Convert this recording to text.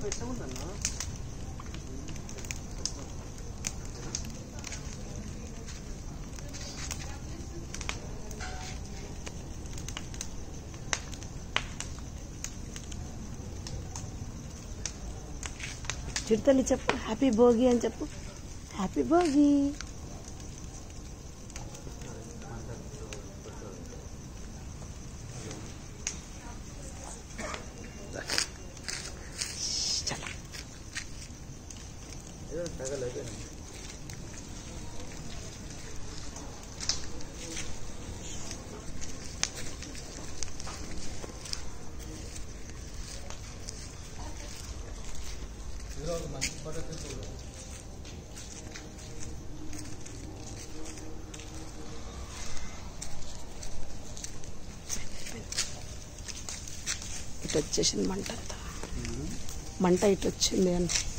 చిరుతల్లి చెప్పు హ్యాపీ భోగి అని చెప్పు హ్యాపీ భోగి చలో ఇటు వచ్చేసింది మంట అంతా మంట ఇటు వచ్చింది అని